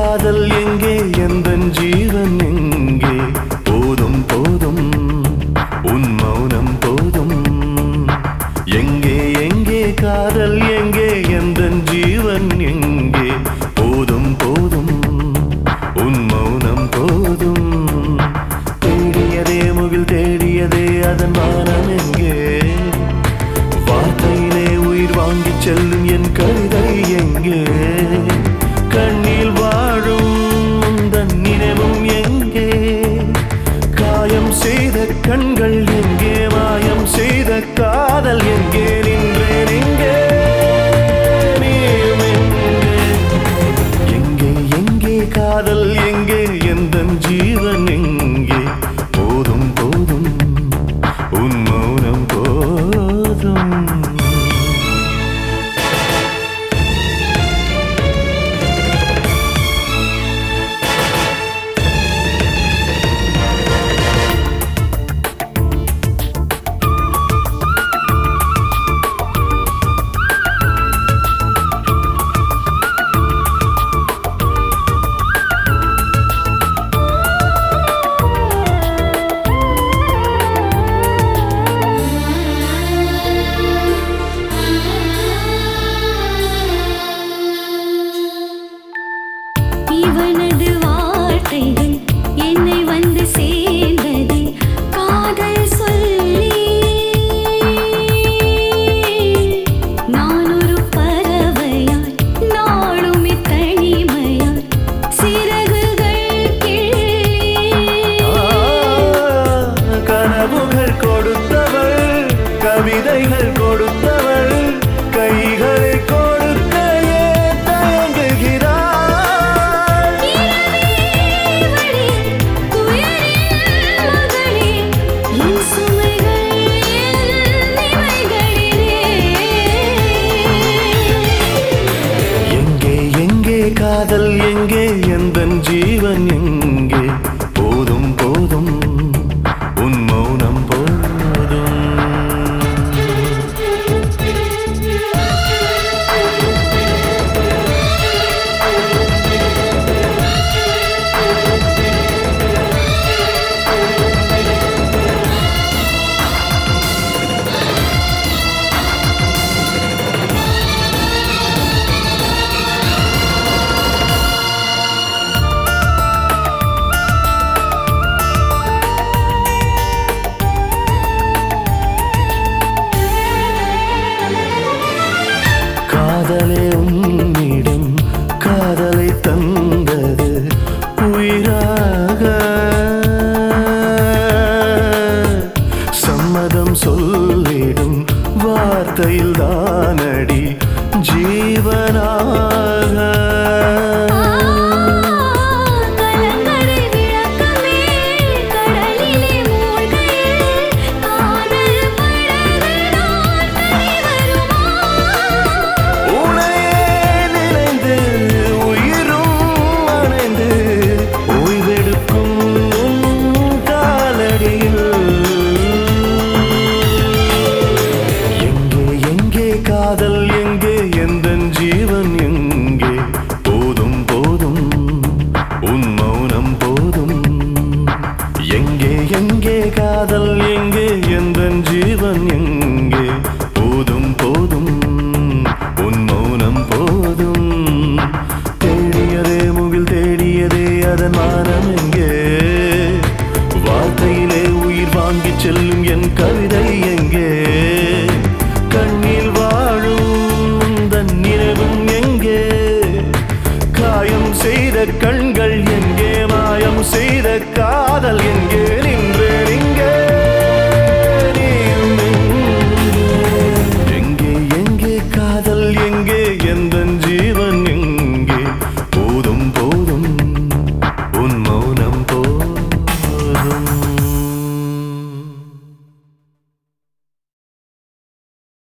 காதல் எங்கே எந்த ஜீவன் எங்கே போதும் போதும் உன் மௌனம் போதும் எங்கே எங்கே காதல் எங்கே எந்த ஜீவன் எங்கே போதும் போதும் உன் மௌனம் போதும் தேடியதே முகில் தேடியதே அதன் வானம் எங்கே வார்த்தையிலே உயிர் வாங்கிச் செல்லும் என் கவிதை எங்கே கண்ணில் வாழும் உந்தன் நினைவும் எங்கே காயம் செய்த கண்கள் எங்கே மாயம் செய்த காதல் எங்கே நின்றேன் எங்கே நீயும் எங்கே எங்கே எங்கே காதல் எங்கே எந்த ஜீவன் எங்கே போதும் போதும் உன் மௌனம் போதும் இவனது வார்த்தைகள் என்னை வந்து சேர்ந்தது காதல் சொல்லி நான் ஒரு பறவையாய் நாளுமே தனிமையாய் சிறகுகள் கிள்ளி கனவுகள் கொடுத்தவள் கவிதைகள் கொடுத்தவள் கைகளை கொடுக்க ஏன் தயங்குகிறாள் இவளே, துயரில் மகளே, என் சுமைகள் என் நிமைகளிலே. எங்கே எங்கே காதல் எங்கே எந்த ஜீவன் எங்கே போதும் போதும் உன் மௌனம் போதும் காதலே உன்னிடம் காதலை தந்தது உயிராக சம்மதம் சொல்லிடும் வார்த்தையில் தானடி ஜீவனாக கலங்கரை விளக்கமே கடலிலே மூழ்கையில் காதல் படகுதான் கரை வருமா உனையே நினைந்து உயிரும் அணைந்து ஓய்வெடுக்கும் உன் காலடியில் எங்கே எங்கே காதல் எங்கே எந்த ஜீவன் எங்கே போதும் போதும் உன் மௌனம் போதும் எங்கே எங்கே காதல் எங்கே எந்த ஜீவன் எங்கே போதும் போதும் உன் மௌனம் போதும் தேடியதே முகில் தேடியதே அதன் மானம் எங்கே வார்த்தையிலே உயிர் வாங்கிச் செல்லும் என் கவிதை எங்கே கண்ணில் வாழும் உந்தன் நினைவும் எங்கே காயம் செய்த கண்கள் எங்கே மாயம் செய்த காதல் எங்கே